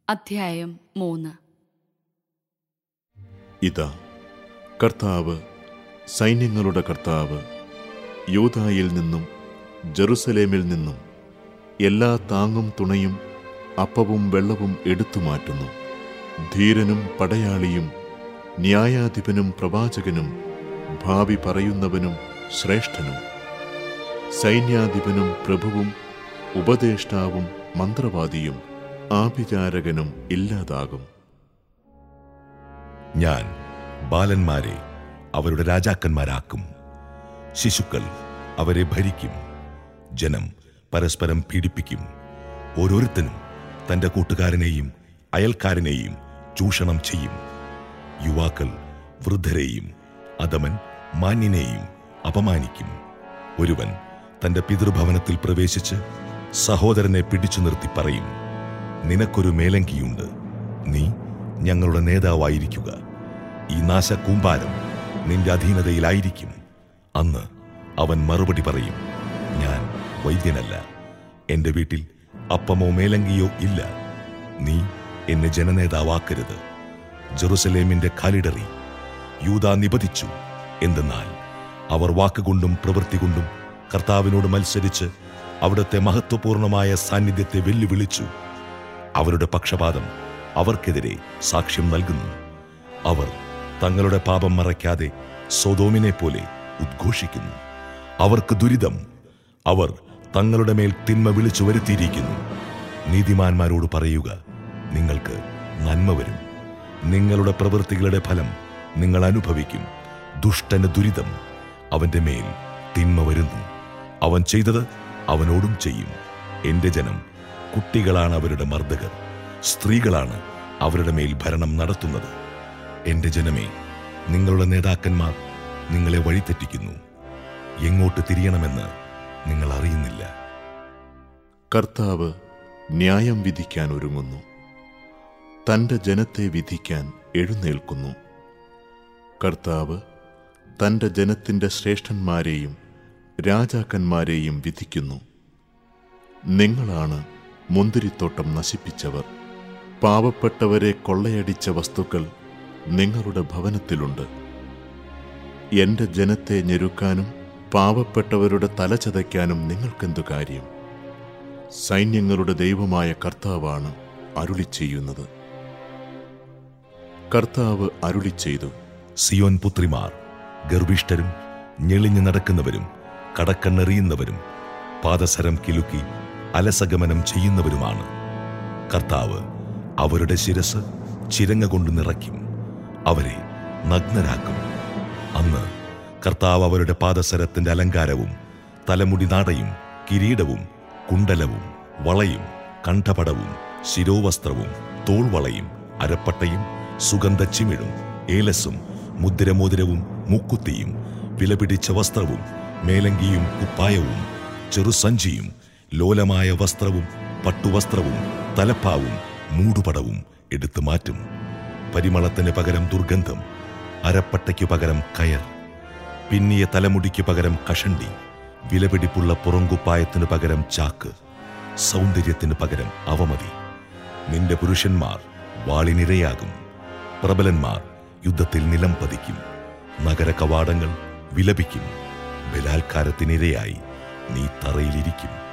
അധ്യായം മൂന്ന് ഇതാ കർത്താവ് സൈന്യങ്ങളുടെ കർത്താവ് യൂതായിൽ നിന്നും ജെറുസലേമിൽ നിന്നും എല്ലാ താങ്ങും തുണയും അപ്പവും വെള്ളവും എടുത്തു മാറ്റുന്നു ധീരനും പടയാളിയും ന്യായാധിപനും പ്രവാചകനും ഭാവി പറയുന്നവനും ശ്രേഷ്ഠനും സൈന്യാധിപനും പ്രഭുവും ഉപദേഷ്ടാവും മന്ത്രവാദിയും ആഭിചാരകനും ഇല്ലാതാകും ഞാൻ ബാലന്മാരെ അവരുടെ രാജാക്കന്മാരാക്കും ശിശുക്കൾ അവരെ ഭരിക്കും ജനം പരസ്പരം പീഡിപ്പിക്കും ഓരോരുത്തനും തന്റെ കൂട്ടുകാരനെയും അയൽക്കാരനെയും ചൂഷണം ചെയ്യും യുവാക്കൾ വൃദ്ധരെയും അധമൻ മാന്യനെയും അപമാനിക്കും ഒരുവൻ തന്റെ പിതൃഭവനത്തിൽ പ്രവേശിച്ച് സഹോദരനെ പിടിച്ചു നിർത്തി പറയും നിനക്കൊരു മേലങ്കിയുണ്ട് നീ ഞങ്ങളുടെ നേതാവായിരിക്കുക ഈ നാശകൂമ്പാരം നിന്റെ അധീനതയിലായിരിക്കും അന്ന് അവൻ മറുപടി പറയും ഞാൻ വൈദ്യനല്ല എന്റെ വീട്ടിൽ അപ്പമോ മേലങ്കിയോ ഇല്ല നീ എന്നെ ജനനേതാവാക്കരുത് ജെറുസലേമിന്റെ കാലിടറി യൂത നിപതിച്ചു എന്തെന്നാൽ അവർ വാക്കുകൊണ്ടും പ്രവൃത്തി കൊണ്ടും കർത്താവിനോട് മത്സരിച്ച് അവിടുത്തെ മഹത്വപൂർണമായ സാന്നിധ്യത്തെ വെല്ലുവിളിച്ചു അവരുടെ പക്ഷപാതം അവർക്കെതിരെ സാക്ഷ്യം നൽകുന്നു അവർ തങ്ങളുടെ പാപം മറയ്ക്കാതെ സോതോമിനെ പോലെ ഉദ്ഘോഷിക്കുന്നു അവർക്ക് ദുരിതം അവർ തങ്ങളുടെ മേൽ തിന്മ വിളിച്ചു വരുത്തിയിരിക്കുന്നു നീതിമാന്മാരോട് പറയുക നിങ്ങൾക്ക് നന്മ വരും നിങ്ങളുടെ പ്രവൃത്തികളുടെ ഫലം നിങ്ങൾ അനുഭവിക്കും ദുഷ്ടന് ദുരിതം അവന്റെ മേൽ തിന്മ വരുന്നു അവൻ ചെയ്തത് അവനോടും ചെയ്യും എന്റെ ജനം കുട്ടികളാണ് അവരുടെ മർദ്ദകർ സ്ത്രീകളാണ് അവരുടെ മേൽ ഭരണം നടത്തുന്നത് എന്റെ ജനമേ നിങ്ങളുടെ നേതാക്കന്മാർ നിങ്ങളെ വഴിതെറ്റിക്കുന്നു എങ്ങോട്ട് തിരിയണമെന്ന് നിങ്ങൾ അറിയുന്നില്ല കർത്താവ് ന്യായം വിധിക്കാൻ ഒരുങ്ങുന്നു തന്റെ ജനത്തെ വിധിക്കാൻ എഴുന്നേൽക്കുന്നു കർത്താവ് തന്റെ ജനത്തിന്റെ ശ്രേഷ്ഠന്മാരെയും രാജാക്കന്മാരെയും വിധിക്കുന്നു നിങ്ങളാണ് മുന്തിരിത്തോട്ടം നശിപ്പിച്ചവർ പാവപ്പെട്ടവരെ കൊള്ളയടിച്ച വസ്തുക്കൾ നിങ്ങളുടെ ഭവനത്തിലുണ്ട് എന്റെ ജനത്തെ ഞെരുക്കാനും പാവപ്പെട്ടവരുടെ തല ചതയ്ക്കാനും നിങ്ങൾക്കെന്തു കാര്യം സൈന്യങ്ങളുടെ ദൈവമായ കർത്താവാണ് അരുളി ചെയ്യുന്നത് കർത്താവ് അരുളി ചെയ്തു സിയോൻ പുത്രിമാർ ഗർഭിഷ്ഠരും ഞെളിഞ്ഞു നടക്കുന്നവരും കടക്കണ്ണെറിയുന്നവരും പാദസരം കിലുക്കി അലസഗമനം ചെയ്യുന്നവരുമാണ് കർത്താവ് അവരുടെ ശിരസ് ചിരങ്ങ കൊണ്ട് നിറയ്ക്കും അവരെ നഗ്നരാക്കും അന്ന് കർത്താവ് അവരുടെ പാദസരത്തിന്റെ അലങ്കാരവും തലമുടി നാടയും കിരീടവും കുണ്ടലവും വളയും കണ്ഠപടവും ശിരോവസ്ത്രവും തോൾവളയും അരപ്പട്ടയും സുഗന്ധച്ചിമിഴും ഏലസും മുദ്രമോതിരവും മുക്കുത്തിയും വിലപിടിച്ച വസ്ത്രവും മേലങ്കിയും കുപ്പായവും ചെറുസഞ്ചിയും ലോലമായ വസ്ത്രവും പട്ടുവസ്ത്രവും തലപ്പാവും മൂടുപടവും എടുത്തു മാറ്റും പരിമളത്തിന് പകരം ദുർഗന്ധം അരപ്പട്ടയ്ക്കു പകരം കയർ പിന്നിയ തലമുടിക്ക് പകരം കഷണ്ടി വിലപിടിപ്പുള്ള പുറങ്കുപ്പായത്തിനു പകരം ചാക്ക് സൗന്ദര്യത്തിന് പകരം അവമതി നിന്റെ പുരുഷന്മാർ വാളിനിരയാകും പ്രബലന്മാർ യുദ്ധത്തിൽ നിലം പതിക്കും നഗര കവാടങ്ങൾ വിലപിക്കും ബലാത്കാരത്തിനിരയായി നീ തറയിലിരിക്കും